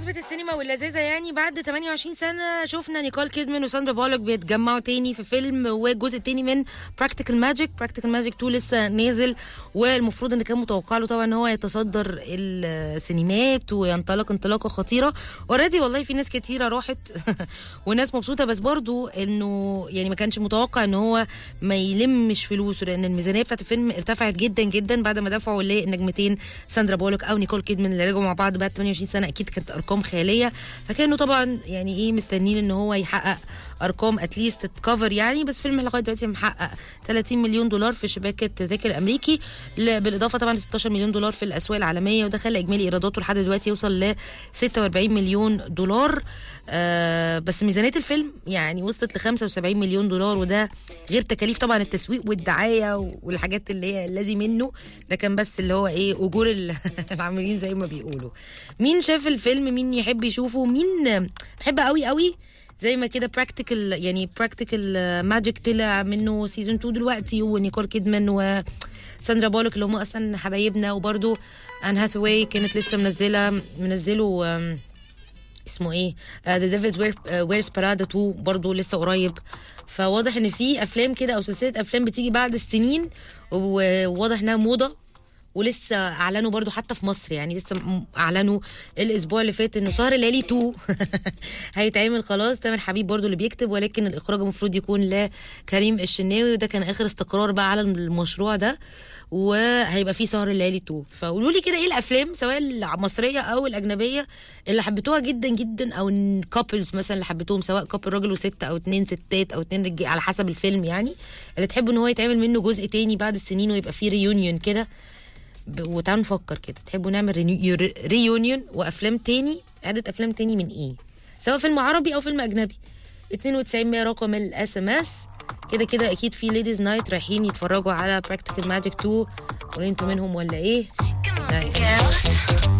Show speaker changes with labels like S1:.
S1: بمناسبة السينما واللذاذة يعني بعد 28 سنة شفنا نيكول كيدمان وساندرا بولوك بيتجمعوا تاني في فيلم والجزء التاني من براكتيكال ماجيك براكتيكال ماجيك 2 لسه نازل والمفروض ان كان متوقع له طبعا ان هو يتصدر السينمات وينطلق انطلاقة خطيرة اوريدي والله في ناس كتيرة راحت وناس مبسوطة بس برضو انه يعني ما كانش متوقع ان هو ما يلمش فلوسه لان الميزانية بتاعت الفيلم ارتفعت جدا جدا بعد ما دفعوا للنجمتين ساندرا بولوك او نيكول كيدمان اللي رجعوا مع بعض بعد 28 سنة اكيد كانت ارقام خياليه فكانوا طبعا يعني ايه مستنيين ان هو يحقق ارقام اتليست تكفر يعني بس فيلم لغايه دلوقتي محقق 30 مليون دولار في شباك التذاكر الامريكي ل- بالاضافه طبعا ل 16 مليون دولار في الاسواق العالميه وده خلى اجمالي ايراداته لحد دلوقتي يوصل ل 46 مليون دولار آه بس ميزانيه الفيلم يعني وصلت ل 75 مليون دولار وده غير تكاليف طبعا التسويق والدعايه والحاجات اللي هي اللازم منه ده كان بس اللي هو ايه اجور ال- العاملين زي ما بيقولوا مين شاف الفيلم مين يحب يشوفه مين بحب قوي قوي زي ما كده براكتيكال يعني براكتيكال ماجيك طلع منه سيزون 2 دلوقتي ونيكول كيدمان وساندرا بولوك اللي هم اصلا حبايبنا وبرده ان هاثواي كانت لسه منزله منزله آم، اسمه ايه ذا ديفلز ويرز بارادا 2 برضه لسه قريب فواضح ان في افلام كده او سلسله افلام بتيجي بعد السنين وواضح انها موضه ولسه اعلنوا برضو حتى في مصر يعني لسه م- اعلنوا الاسبوع اللي فات انه سهر الليالي 2 هيتعمل خلاص تامر حبيب برضو اللي بيكتب ولكن الاخراج المفروض يكون لكريم الشناوي وده كان اخر استقرار بقى على المشروع ده وهيبقى فيه سهر الليالي 2 فقولوا لي كده ايه الافلام سواء المصريه او الاجنبيه اللي حبيتوها جدا جدا او كابلز مثلا اللي حبيتوهم سواء كابل راجل وست او اتنين ستات او اتنين رجال على حسب الفيلم يعني اللي تحبوا ان هو يتعمل منه جزء تاني بعد السنين ويبقى فيه ريونيون كده ب- وتعالوا نفكر كده تحبوا نعمل رينيو- ريونيون وافلام تاني اعاده افلام تاني من ايه سواء فيلم عربي او فيلم اجنبي 92 100 رقم الاس ام اس كده كده اكيد في ليديز نايت رايحين يتفرجوا على براكتيكال ماجيك 2 ولا انتوا منهم ولا ايه نايس
S2: Girls,